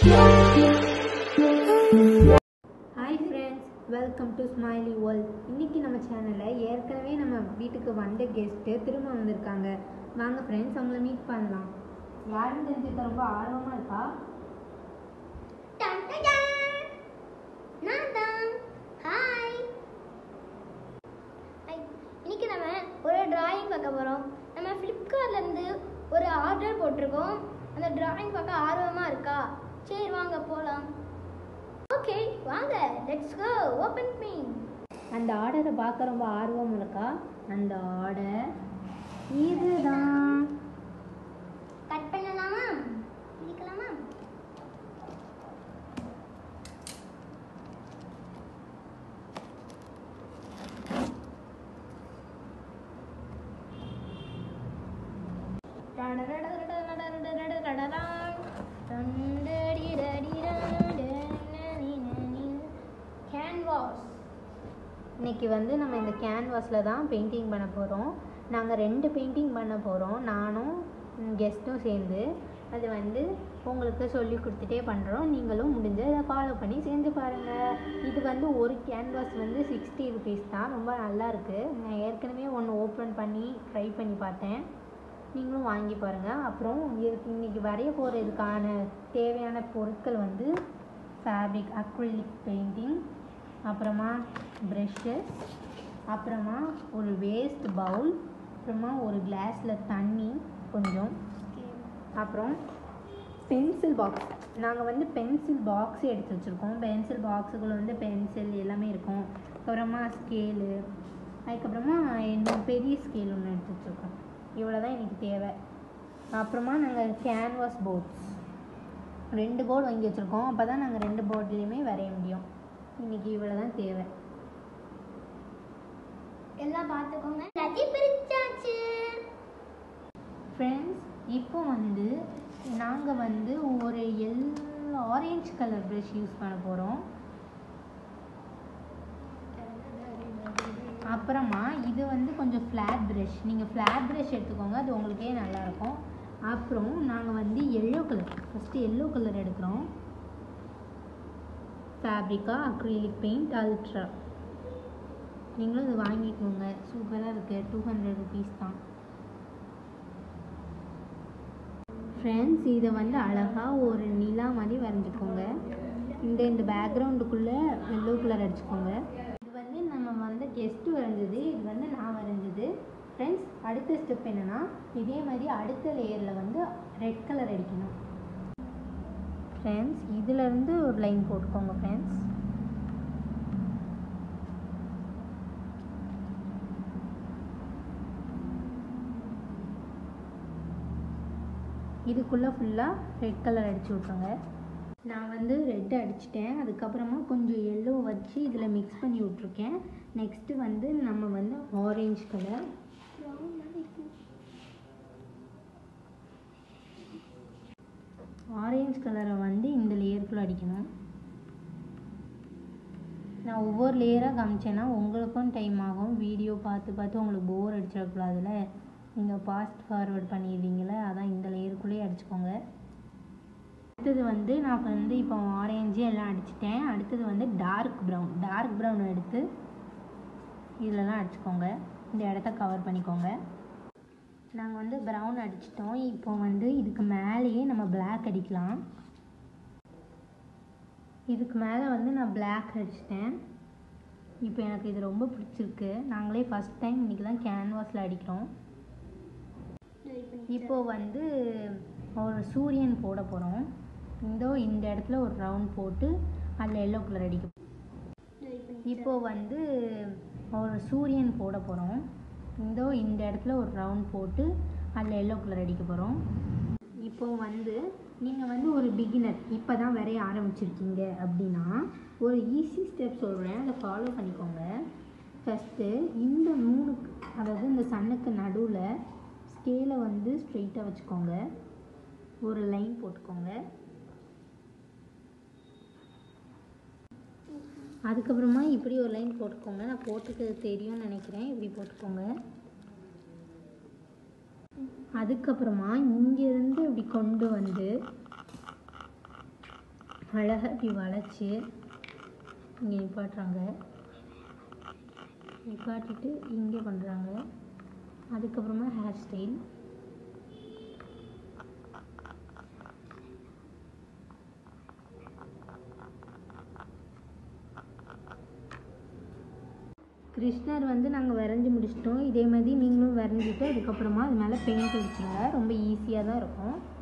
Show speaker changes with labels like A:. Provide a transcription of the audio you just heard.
A: Hi friends welcome to smiley world இன்னைக்கு நம்ம சேனலில் ஏற்கனவே நம்ம வீட்டுக்கு வந்த கெஸ்ட்டு திரும்ப வந்திருக்காங்க வாங்க ஃப்ரெண்ட்ஸ் அவங்கள மீட் பண்ணலாம் யாருன்னு தெரிஞ்சுக்க ரொம்ப ஆர்வமாக இருக்கா
B: டன் டன் டன். நான் தான் ஹாய் ஹாய். இன்னைக்கு நம்ம ஒரு டிராயிங் பார்க்க போகிறோம் நம்ம ஃப்ளிப்கார்ட்லேருந்து ஒரு ஆர்டர் போட்டிருக்கோம் அந்த டிராயிங் பார்க்க ஆர்வமாக இருக்கா சரி வாங்க போகலாம் ஓகே வாங்க லெட்ஸ் கோ ஓப்பன் மீ
A: அந்த ஆர்டரை பார்க்க ரொம்ப ஆர்வம் இருக்கா அந்த ஆர்டர் இதுதான்
B: கட் பண்ணலாமா பிரிக்கலாமா கேன்வாஸ்
A: இன்னைக்கு வந்து நம்ம இந்த கேன்வாஸில் தான் பெயிண்டிங் பண்ண போகிறோம் நாங்கள் ரெண்டு பெயிண்டிங் பண்ண போகிறோம் நானும் கெஸ்ட்டும் சேர்ந்து அது வந்து உங்களுக்கு சொல்லி கொடுத்துட்டே பண்ணுறோம் நீங்களும் முடிஞ்ச அதை ஃபாலோ பண்ணி செஞ்சு பாருங்கள் இது வந்து ஒரு கேன்வாஸ் வந்து சிக்ஸ்டி ருபீஸ் தான் ரொம்ப நல்லா இருக்குது நான் ஏற்கனவே ஒன்று ஓப்பன் பண்ணி ட்ரை பண்ணி பார்த்தேன் நீங்களும் வாங்கி பாருங்கள் அப்புறம் இதுக்கு இன்றைக்கி வரைய போகிறதுக்கான தேவையான பொருட்கள் வந்து ஃபேப்ரிக் அக்ரிலிக் பெயிண்டிங் அப்புறமா ப்ரெஷ்ஷஸ் அப்புறமா ஒரு வேஸ்ட் பவுல் அப்புறமா ஒரு கிளாஸில் தண்ணி கொஞ்சம் அப்புறம் பென்சில் பாக்ஸ் நாங்கள் வந்து பென்சில் பாக்ஸ் எடுத்து வச்சுருக்கோம் பென்சில் பாக்ஸுக்குள்ள வந்து பென்சில் எல்லாமே இருக்கும் அப்புறமா ஸ்கேலு அதுக்கப்புறமா இன்னும் பெரிய ஸ்கேல் ஒன்று எடுத்து வச்சுருக்கோம் இவ்வளோ தான் எனக்கு தேவை அப்புறமா நாங்கள் கேன்வாஸ் போர்ட்ஸ் ரெண்டு போர்டு வாங்கி வச்சுருக்கோம் அப்போ தான் நாங்கள் ரெண்டு போர்ட்லேயுமே வரைய முடியும் இன்றைக்கி இவ்வளோ தான் தேவை
B: எல்லாம் பார்த்துக்கோங்க எல்லாத்தையும் பிரிச்சாச்சு
A: ஃப்ரெண்ட்ஸ் இப்போ வந்து நாங்கள் வந்து ஒரு எல் ஆரஞ்சு கலர் ப்ரஷ் யூஸ் பண்ண போகிறோம் அப்புறமா இது வந்து கொஞ்சம் ஃப்ளாட் ப்ரஷ் நீங்கள் ஃப்ளாட் ப்ரஷ் எடுத்துக்கோங்க அது உங்களுக்கே நல்லாயிருக்கும் அப்புறம் நாங்கள் வந்து yellow colour first yellow colour எடுக்கிறோம் ஃபேப்ரிக்கா அக்ரிலிக் பெயிண்ட் அல்ட்ரா நீங்களும் இது வாங்கிக்கோங்க சூப்பராக இருக்குது டூ ஹண்ட்ரட் ருபீஸ் தான் ஃப்ரெண்ட்ஸ் இதை வந்து அழகாக ஒரு நிலா மாதிரி வரைஞ்சிக்கோங்க இந்த இந்த பேக்ரவுண்டுக்குள்ளே எல்லோ கலர் அடிச்சுக்கோங்க இது வந்து நம்ம வந்து கெஸ்ட்டு வரைஞ்சது இது வந்து நான் வரைஞ்சது ஃப்ரெண்ட்ஸ் அடுத்த ஸ்டெப் என்னென்னா இதே மாதிரி அடுத்த லேயரில் வந்து ரெட் கலர் அடிக்கணும் ஃப்ரெண்ட்ஸ் இதிலேருந்து ஒரு லைன் போட்டுக்கோங்க ஃப்ரெண்ட்ஸ் இதுக்குள்ளே ஃபுல்லாக ரெட் கலர் அடிச்சு விட்ருங்க நான் வந்து ரெட் அடிச்சிட்டேன் அதுக்கப்புறமா கொஞ்சம் எல்லோ வச்சு இதில் மிக்ஸ் பண்ணி விட்ருக்கேன் நெக்ஸ்ட்டு வந்து நம்ம வந்து ஆரஞ்சு கலர் ஆரஞ்சு கலரை வந்து இந்த லேயருக்குள்ளே அடிக்கணும் நான் ஒவ்வொரு லேயராக காமிச்சேன்னா உங்களுக்கும் டைம் ஆகும் வீடியோ பார்த்து பார்த்து உங்களுக்கு போர் அடிச்சிடக்கூடாதுல நீங்கள் ஃபாஸ்ட் ஃபார்வர்ட் பண்ணிடுவீங்களே அதான் இந்த லேயருக்குள்ளேயே அடிச்சுக்கோங்க அடுத்தது வந்து நான் வந்து இப்போ ஆரஞ்சு எல்லாம் அடிச்சிட்டேன் அடுத்தது வந்து டார்க் ப்ரௌன் டார்க் ப்ரௌன் எடுத்து இதிலலாம் அடிச்சுக்கோங்க இந்த இடத்த கவர் பண்ணிக்கோங்க நாங்கள் வந்து ப்ரௌன் அடிச்சிட்டோம் இப்போ வந்து இதுக்கு மேலேயே நம்ம பிளாக் அடிக்கலாம் இதுக்கு மேலே வந்து நான் பிளாக் அடிச்சிட்டேன் இப்போ எனக்கு இது ரொம்ப பிடிச்சிருக்கு நாங்களே ஃபஸ்ட் டைம் இன்றைக்கி தான் கேன்வாஸில் அடிக்கிறோம் இப்போ வந்து ஒரு சூரியன் போட போகிறோம் இதோ இந்த இடத்துல ஒரு ரவுண்ட் போட்டு அதில் எல்லோ கலர் அடிக்க இப்போ வந்து ஒரு சூரியன் போட போகிறோம் இதோ இந்த இடத்துல ஒரு ரவுண்ட் போட்டு அதில் எல்லோ கலர் அடிக்க போகிறோம் இப்போ வந்து நீங்கள் வந்து ஒரு பிகினர் இப்போ தான் வரைய ஆரம்பிச்சிருக்கீங்க அப்படின்னா ஒரு ஈஸி ஸ்டெப் சொல்கிறேன் அதை ஃபாலோ பண்ணிக்கோங்க ஃபஸ்ட்டு இந்த மூணு அதாவது இந்த சன்னுக்கு நடுவில் ஸ்கேலை வந்து ஸ்ட்ரெயிட்டாக வச்சுக்கோங்க ஒரு லைன் போட்டுக்கோங்க அதுக்கப்புறமா இப்படி ஒரு லைன் போட்டுக்கோங்க நான் போட்டுக்கிறது தெரியும்னு நினைக்கிறேன் இப்படி போட்டுக்கோங்க அதுக்கப்புறமா இங்கேருந்து இப்படி கொண்டு வந்து அழகாக இப்படி வளைச்சி இங்கே நிப்பாட்டுறாங்க நிப்பாட்டிட்டு இங்கே பண்ணுறாங்க அதுக்கப்புறமா ஹேர் ஸ்டைல் கிருஷ்ணர் வந்து நாங்கள் வரைஞ்சி முடிச்சிட்டோம் இதே மாதிரி நீங்களும் வரைஞ்சிட்டு அதுக்கப்புறமா அது மேலே பெயிண்ட் அடிச்சிருங்க ரொம்ப ஈஸியாக தான் இருக்கும்